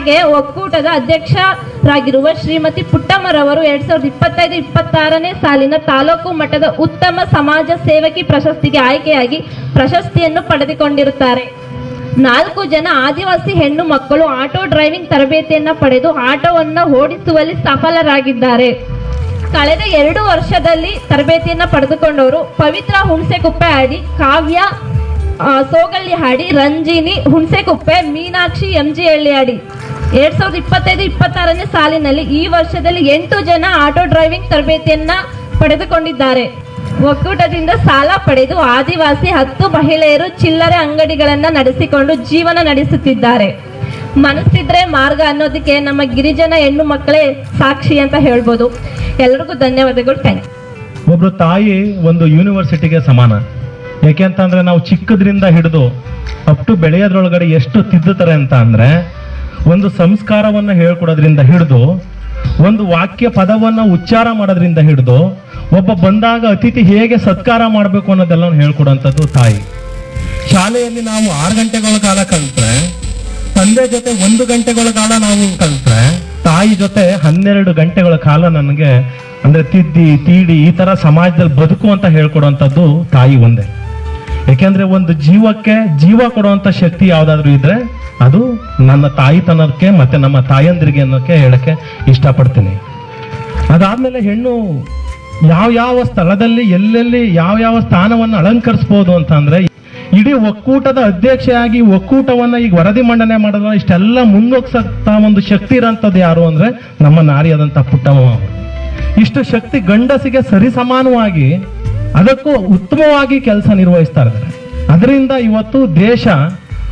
ಹಾಗೆ ಒಕ್ಕೂಟದ ಅಧ್ಯಕ್ಷರಾಗಿರುವ ಶ್ರೀಮತಿ ಪುಟ್ಟಮ್ಮರವರು ಎರಡ್ ಸಾವಿರದ ಇಪ್ಪತ್ತೈದು ಇಪ್ಪತ್ತಾರನೇ ಸಾಲಿನ ತಾಲೂಕು ಮಟ್ಟದ ಉತ್ತಮ ಸಮಾಜ ಸೇವಕಿ ಪ್ರಶಸ್ತಿಗೆ ಆಯ್ಕೆಯಾಗಿ ಪ್ರಶಸ್ತಿಯನ್ನು ಪಡೆದುಕೊಂಡಿರುತ್ತಾರೆ ನಾಲ್ಕು ಜನ ಆದಿವಾಸಿ ಹೆಣ್ಣು ಮಕ್ಕಳು ಆಟೋ ಡ್ರೈವಿಂಗ್ ತರಬೇತಿಯನ್ನ ಪಡೆದು ಆಟೋವನ್ನ ಓಡಿಸುವಲ್ಲಿ ಸಫಲರಾಗಿದ್ದಾರೆ ಕಳೆದ ಎರಡು ವರ್ಷದಲ್ಲಿ ತರಬೇತಿಯನ್ನ ಪಡೆದುಕೊಂಡವರು ಪವಿತ್ರ ಹುಣಸೆಕುಪ್ಪೆ ಹಾಡಿ ಕಾವ್ಯ ಆ, ಸೋಗಳ್ಳಿ ಹಾಡಿ ರಂಜಿನಿ ಹುಣಸೆಕುಪ್ಪೆ ಮೀನಾಕ್ಷಿ ಎಂಜಿ ಹಳ್ಳಿ ಹಾಡಿ ಎರಡ್ ಸಾವಿರದ ಇಪ್ಪತ್ತೈದು ಇಪ್ಪತ್ತಾರನೇ ಸಾಲಿನಲ್ಲಿ ಈ ವರ್ಷದಲ್ಲಿ ಎಂಟು ಜನ ಆಟೋ ಡ್ರೈವಿಂಗ್ ತರಬೇತಿಯನ್ನ ಪಡೆದುಕೊಂಡಿದ್ದಾರೆ ಒಕ್ಕೂಟದಿಂದ ಸಾಲ ಪಡೆದು ಆದಿವಾಸಿ ಹತ್ತು ಮಹಿಳೆಯರು ಚಿಲ್ಲರೆ ಅಂಗಡಿಗಳನ್ನ ನಡೆಸಿಕೊಂಡು ಜೀವನ ನಡೆಸುತ್ತಿದ್ದಾರೆ ಮನಸ್ಸಿದ್ರೆ ಮಾರ್ಗ ಅನ್ನೋದಕ್ಕೆ ನಮ್ಮ ಗಿರಿಜನ ಹೆಣ್ಣು ಮಕ್ಕಳೇ ಸಾಕ್ಷಿ ಅಂತ ಹೇಳ್ಬೋದು ಎಲ್ರಿಗೂ ಧನ್ಯವಾದಗಳು ಥ್ಯಾಂಕ್ ಒಬ್ರು ತಾಯಿ ಒಂದು ಯೂನಿವರ್ಸಿಟಿಗೆ ಸಮಾನ ಯಾಕೆಂತಂದ್ರೆ ನಾವು ಚಿಕ್ಕದ್ರಿಂದ ಹಿಡಿದು ಅಪ್ ಟು ಬೆಳೆಯೋದ್ರೊಳಗಡೆ ಎಷ್ಟು ತಿದ್ದುತ್ತಾರೆ ಅಂತ ಅಂದ್ರೆ ಒಂದು ಸಂಸ್ಕಾರವನ್ನ ಹೇಳ್ಕೊಡೋದ್ರಿಂದ ಹಿಡಿದು ಒಂದು ವಾಕ್ಯ ಪದವನ್ನ ಉಚ್ಚಾರ ಮಾಡೋದ್ರಿಂದ ಹಿಡಿದು ಒಬ್ಬ ಬಂದಾಗ ಅತಿಥಿ ಹೇಗೆ ಸತ್ಕಾರ ಮಾಡಬೇಕು ಅನ್ನೋದೆಲ್ಲ ಹೇಳ್ಕೊಡುವಂಥದ್ದು ತಾಯಿ ಶಾಲೆಯಲ್ಲಿ ನಾವು ಆರು ಗಂಟೆಗಳ ಕಾಲ ಕಲಿತ್ರೆ ತಂದೆ ಜೊತೆ ಒಂದು ಗಂಟೆಗಳ ಕಾಲ ನಾವು ಕಲಿತ್ರೆ ತಾಯಿ ಜೊತೆ ಹನ್ನೆರಡು ಗಂಟೆಗಳ ಕಾಲ ನನಗೆ ಅಂದ್ರೆ ತಿದ್ದಿ ತೀಡಿ ಈ ತರ ಸಮಾಜದಲ್ಲಿ ಬದುಕು ಅಂತ ಹೇಳ್ಕೊಡುವಂಥದ್ದು ತಾಯಿ ಒಂದೇ ಯಾಕೆಂದ್ರೆ ಒಂದು ಜೀವಕ್ಕೆ ಜೀವ ಕೊಡುವಂತ ಶಕ್ತಿ ಯಾವ್ದಾದ್ರು ಇದ್ರೆ ಅದು ನನ್ನ ತಾಯಿತನಕ್ಕೆ ಮತ್ತೆ ನಮ್ಮ ತಾಯಂದ್ರಿಗೆ ಅನ್ನೋಕೆ ಹೇಳಕ್ಕೆ ಇಷ್ಟಪಡ್ತೀನಿ ಅದಾದ್ಮೇಲೆ ಹೆಣ್ಣು ಯಾವ ಯಾವ ಸ್ಥಳದಲ್ಲಿ ಎಲ್ಲೆಲ್ಲಿ ಯಾವ ಯಾವ ಸ್ಥಾನವನ್ನು ಅಲಂಕರಿಸ್ಬೋದು ಅಂತ ಅಂದ್ರೆ ಇಡೀ ಒಕ್ಕೂಟದ ಅಧ್ಯಕ್ಷೆಯಾಗಿ ಒಕ್ಕೂಟವನ್ನ ಈಗ ವರದಿ ಮಂಡನೆ ಮಾಡೋದು ಇಷ್ಟೆಲ್ಲ ಮುಂದೋಗ್ಸಕ್ತ ಒಂದು ಶಕ್ತಿ ಇರೋಂಥದ್ದು ಯಾರು ಅಂದ್ರೆ ನಮ್ಮ ನಾರಿಯಾದಂಥ ಪುಟ್ಟಮ್ಮ ಅವರು ಇಷ್ಟು ಶಕ್ತಿ ಗಂಡಸಿಗೆ ಸರಿಸಮಾನವಾಗಿ ಅದಕ್ಕೂ ಉತ್ತಮವಾಗಿ ಕೆಲಸ ನಿರ್ವಹಿಸ್ತಾ ಇದ್ದಾರೆ ಅದರಿಂದ ಇವತ್ತು ದೇಶ